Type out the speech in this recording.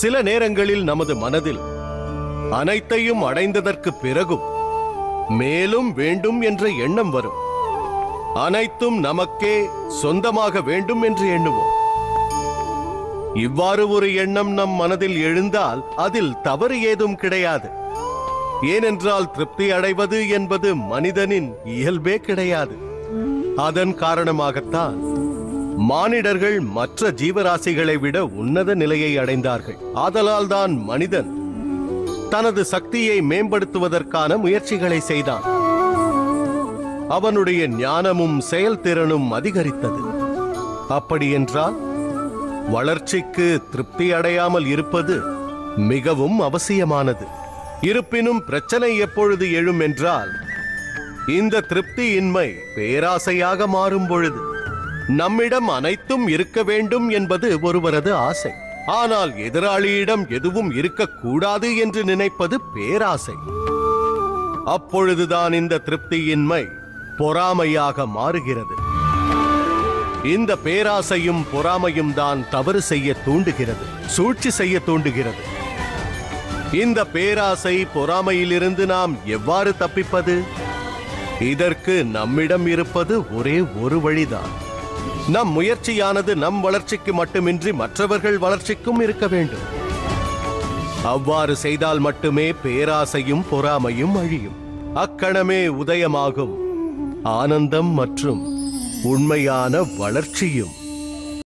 சில நேரங்களில் நமது மனதில் அனைத்தையும் அடைந்ததற்கு பிறகும் மேலும் வேண்டும் என்ற எண்ணம் வரும் அனைத்தும் நமக்கே சொந்தமாக வேண்டும் என்று எண்ணுவோம் இவ்வாறு ஒரு எண்ணம் நம் மனதில் எழுந்தால் அதில் தவறு ஏதும் கிடையாது ஏனென்றால் திருப்தி அடைவது என்பது மனிதனின் இயல்பே கிடையாது அதன் காரணமாகத்தான் மானிடர்கள் மற்ற ஜீவராசிகளை விட உன்னத நிலையை அடைந்தார்கள் ஆதலால் தான் மனிதன் தனது சக்தியை மேம்படுத்துவதற்கான முயற்சிகளை செய்தான் அவனுடைய ஞானமும் செயல்திறனும் அதிகரித்தது அப்படியென்றால் வளர்ச்சிக்கு திருப்தி அடையாமல் இருப்பது மிகவும் அவசியமானது இருப்பினும் பிரச்சனை எப்பொழுது எழும் என்றால் இந்த திருப்தியின்மை பேராசையாக மாறும் பொழுது நம்மிடம் அனைத்தும் இருக்க வேண்டும் என்பது ஒருவரது ஆசை ஆனால் எதிராளியிடம் எதுவும் இருக்கக்கூடாது என்று நினைப்பது பேராசை அப்பொழுதுதான் இந்த திருப்தியின்மை பொறாமையாக மாறுகிறது இந்த பேராசையும் பொறாமையும் தான் தவறு செய்ய தூண்டுகிறது சூழ்ச்சி செய்ய தூண்டுகிறது இந்த பேராசை பொறாமையிலிருந்து நாம் எவ்வாறு தப்பிப்பது இதற்கு நம்மிடம் இருப்பது ஒரே ஒரு வழிதான் நம் முயற்சியானது நம் வளர்ச்சிக்கு மட்டுமின்றி மற்றவர்கள் வளர்ச்சிக்கும் இருக்க வேண்டும் அவ்வாறு செய்தால் மட்டுமே பேராசையும் பொறாமையும் அழியும் அக்கணமே உதயமாகும் ஆனந்தம் மற்றும் உண்மையான வளர்ச்சியும்